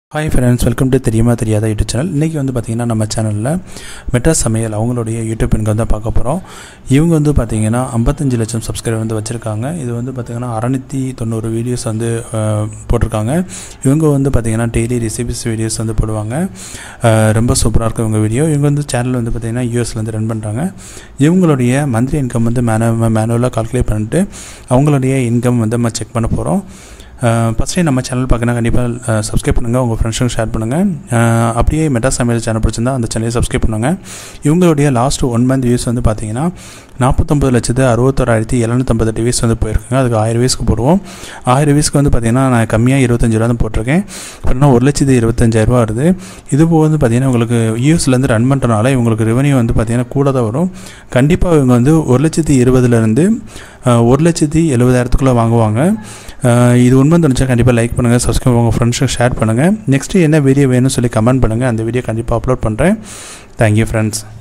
hi friends welcome to தெரியுமா தெரியாத YouTube channel இன்றைக்கி வந்து பார்த்திங்கன்னா நம்ம சேனலில் மெட்ரா சமையல் அவங்களுடைய யூடியூப் இன்கம் தான் பார்க்க போகிறோம் இவங்க வந்து பார்த்திங்கன்னா ஐம்பத்தஞ்சு லட்சம் சப்ஸ்கிரைபர் வந்து வச்சுருக்காங்க இது வந்து பார்த்திங்கன்னா அறநூற்றி தொண்ணூறு வீடியோஸ் வந்து அஹ், போட்டிருக்காங்க இவங்க வந்து பார்த்திங்கன்னா டெய்லி ரெசிபிஸ் வீடியோஸ் வந்து போடுவாங்க அஹ், ரொம்ப சூப்பராக இருக்கும் இவங்க வீடியோ இவங்க வந்து சேனல் வந்து பார்த்திங்கன்னா யூஎஸ்லேருந்து ரன் பண்ணுறாங்க இவங்களுடைய மந்த்லி இன்கம் வந்து மேனு மேனுவலாக கால்குலேட் பண்ணிட்டு அவங்களுடைய இன்கம் வந்து நம்ம செக் பண்ண போகிறோம் ஃபஸ்ட்டே நம்ம சேனல் பார்க்கணும் கண்டிப்பாக சப்ஸ்கிரைப் பண்ணுங்கள் உங்கள் ஃப்ரெண்ட்ஸுக்கு ஷேர் பண்ணுங்கள் அஹ், அப்படியே மெட்டா சமையல் சேனல் பிடிச்சிருந்தா அந்த சேனலை சப்ஸ்கிரைப் பண்ணுங்கள் இவங்களுடைய லாஸ்ட் ஒன் மந்த் வியூஸ் வந்து பார்த்தீங்கன்னா நாற்பத்தொம்பது லட்சத்து அறுபத்தோராயிரத்தி எழுநூற்றம்பது வியூஸ் வந்து போயிருக்குங்க அதுக்கு ஆயிரம் வியூஸ்க்கு போடுவோம் ஆயிரம் வியூஸ்க்கு வந்து பார்த்தீங்கன்னா நான் கம்மியாக இருபத்தஞ்சு ரூபா தான் போட்டிருக்கேன் அப்படின்னா ஒரு லட்சத்து இருபத்தஞ்சாயிரரூபா வருது இது போக வந்து பார்த்தீங்கன்னா உங்களுக்கு யூஎஸ்லேருந்து ரன் பண்ணுறனால இவங்களுக்கு ரெவன்யூ வந்து பார்த்தீங்கன்னா கூட தான் வரும் கண்டிப்பாக இவங்க வந்து ஒரு லட்சத்தி இருபதுலேருந்து ஒரு லட்சத்தி எழுபதாயிரத்துக்குள்ளே வாங்குவாங்க அஹ் இது உண்மை தெரிஞ்சா கண்டிப்பாக லைக் பண்ணுங்கள் சப்ஸ்கிரைப் உங்கள் ஃப்ரெண்ட்ஸுக்கு ஷேர் பண்ணுங்கள் நெக்ஸ்ட்டு என்ன வீடியோ வேணும்னு சொல்லி கமெண்ட் பண்ணுங்கள் அந்த வீடியோ கண்டிப்பாக அப்லோட் பண்ணுறேன் தேங்க்யூ ஃப்ரெண்ட்ஸ்